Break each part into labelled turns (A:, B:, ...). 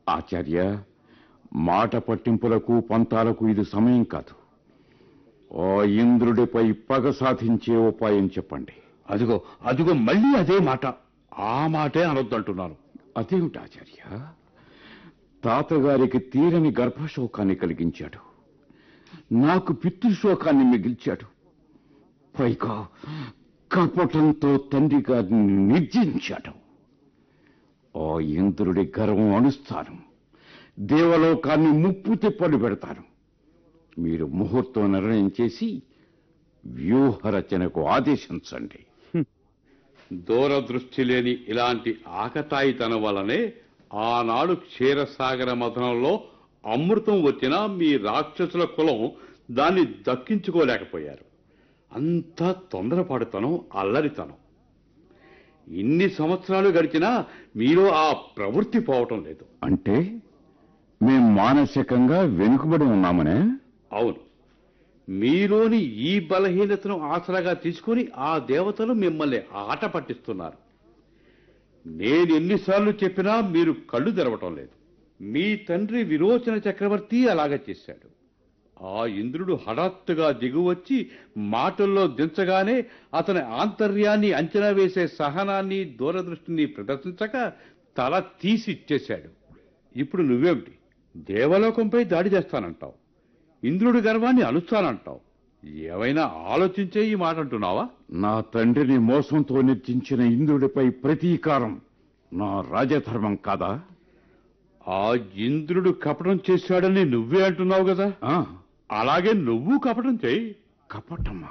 A: ఆచార్య మాట పట్టింపులకు పంతాలకు ఇది సమయం కాదు ఆ ఇంద్రుడిపై పగ సాధించే ఉపాయం చెప్పండి
B: అదిగో అదిగో మళ్ళీ అదే మాట ఆ మాటే అనొద్దంటున్నాను
A: అదేమిటి ఆచార్య తాతగారికి తీరని గర్భశోకాన్ని కలిగించాడు నాకు పితృశోకాన్ని మిగిల్చాడు పైగా కపటంతో తండ్రి గారిని నిర్జించాడు ఆ ఇంద్రుడి గర్వం అణుస్తాను దేవలోకాన్ని ముప్పు తిప్పలు పెడతాను మీరు ముహూర్తం నిర్ణయం చేసి వ్యూహరచనకు ఆదేశించండి
B: దూరదృష్టి లేని ఇలాంటి ఆకతాయితనం వల్లనే ఆనాడు క్షీరసాగర మథనంలో అమృతం వచ్చినా మీ రాక్షసుల కులం దాన్ని దక్కించుకోలేకపోయారు అంతా తొందరపడుతనం అల్లరితనం ఇన్ని సంవత్సరాలు గడిచినా మీలో ఆ ప్రవృత్తి పోవటం లేదు
A: అంటే మేం మానసికంగా వెనుకబడి ఉన్నామనే
B: అవును మీలోని ఈ బలహీనతను ఆసరాగా తీసుకొని ఆ దేవతలు మిమ్మల్ని ఆట పట్టిస్తున్నారు నేను ఎన్నిసార్లు చెప్పినా మీరు కళ్ళు తెరవటం లేదు మీ తండ్రి విరోచన చక్రవర్తి అలాగ చేశాడు ఆ ఇంద్రుడు హఠాత్తుగా దిగువచ్చి మాటల్లో దించగానే అతని ఆంతర్యాన్ని అంచనా వేసే సహనాన్ని దూరదృష్టిని ప్రదర్శించక తల తీసి ఇచ్చేశాడు ఇప్పుడు నువ్వేమిటి దేవలోకంపై దాడి చేస్తానంటావు ఇంద్రుడి గర్వాన్ని అలుస్తానంటావు ఏమైనా ఆలోచించే ఈ మాట అంటున్నావా
A: నా తండ్రిని మోసంతో నిర్జించిన ఇంద్రుడిపై ప్రతీకారం నా రాజధర్మం కాదా
B: ఆ ఇంద్రుడు కపటం చేశాడని నువ్వే అంటున్నావు కదా
A: ఆ,
B: అలాగే నువ్వు కపటం చేయి
A: కపటమా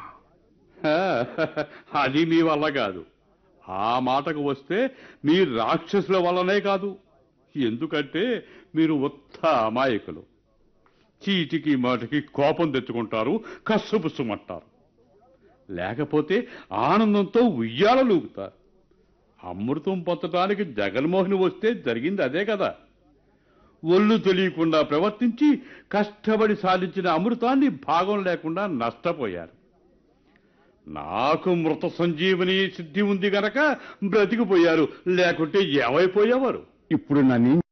B: అది మీ వల్ల కాదు ఆ మాటకు వస్తే మీ రాక్షసుల వల్లనే కాదు ఎందుకంటే మీరు ఉత్త అమాయకులు చీటికి మాటికి కోపం తెచ్చుకుంటారు కస్సుపుస్సుమంటారు లేకపోతే ఆనందంతో ఉయ్యాలలూగుతారు అమృతం పొందటానికి జగన్మోహన్ వస్తే జరిగింది అదే కదా ఒళ్ళు తెలియకుండా ప్రవర్తించి కష్టపడి సాధించిన అమృతాన్ని భాగం లేకుండా నష్టపోయారు నాకు మృత సంజీవని సిద్ధి ఉంది గనక బ్రతికిపోయారు లేకుంటే ఏమైపోయేవారు
A: ఇప్పుడు నన్ను